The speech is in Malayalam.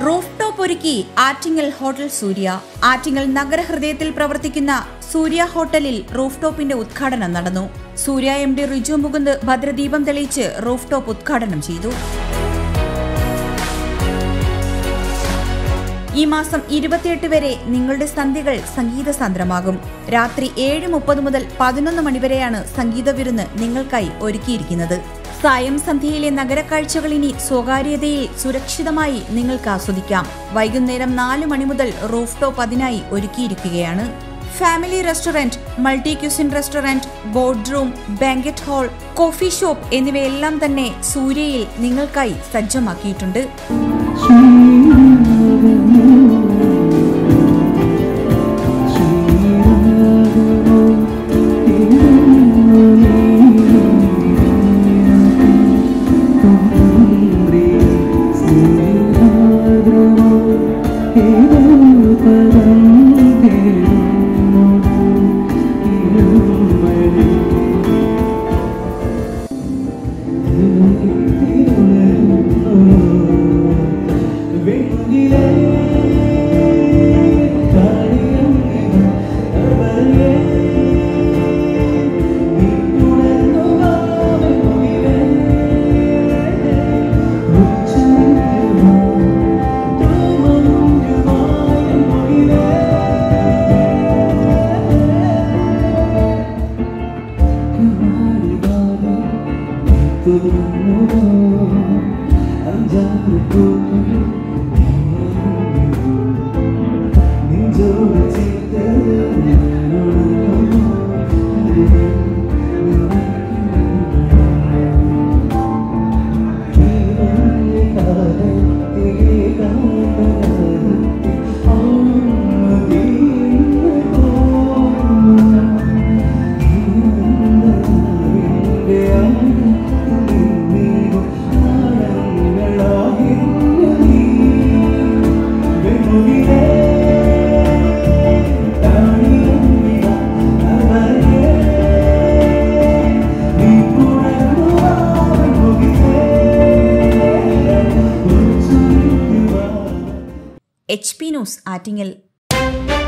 റൂഫ് ടോപ്പ് ഒരുക്കി ആറ്റിങ്ങൽ ഹോട്ടൽ സൂര്യ ആറ്റിങ്ങൽ നഗരഹൃദയത്തിൽ പ്രവർത്തിക്കുന്ന സൂര്യ ഹോട്ടലിൽ റൂഫ് ടോപ്പിന്റെ ഉദ്ഘാടനം നടന്നു സൂര്യ എം ഡി റിജു മുകുന്ദ് ഭദ്രദീപം തെളിയിച്ച് റൂഫ് ടോപ്പ് ഉദ്ഘാടനം ചെയ്തു ഈ മാസം ഇരുപത്തിയെട്ട് വരെ നിങ്ങളുടെ സന്ധ്യകൾ സംഗീത സാന്ദ്രമാകും രാത്രി ഏഴ് മുപ്പത് മുതൽ പതിനൊന്ന് മണിവരെയാണ് സംഗീത വിരുന്ന് നിങ്ങൾക്കായി ഒരുക്കിയിരിക്കുന്നത് സായം സന്ധ്യയിലെ നഗരക്കാഴ്ചകൾ ഇനി സ്വകാര്യതയിൽ സുരക്ഷിതമായി നിങ്ങൾക്ക് ആസ്വദിക്കാം വൈകുന്നേരം നാല് മണി മുതൽ റൂഫ് ടോപ്പ് അതിനായി ഒരുക്കിയിരിക്കുകയാണ് family restaurant multi cuisine restaurant board room banquet hall coffee shop എന്നിവയെല്ലാം തന്നെ സൂര്യയിൽ നിങ്ങൾക്കായി സജ്ജമാക്കിയിട്ടുണ്ട് എച്ച് പി ന്യൂസ് ആറ്റിങ്ങൽ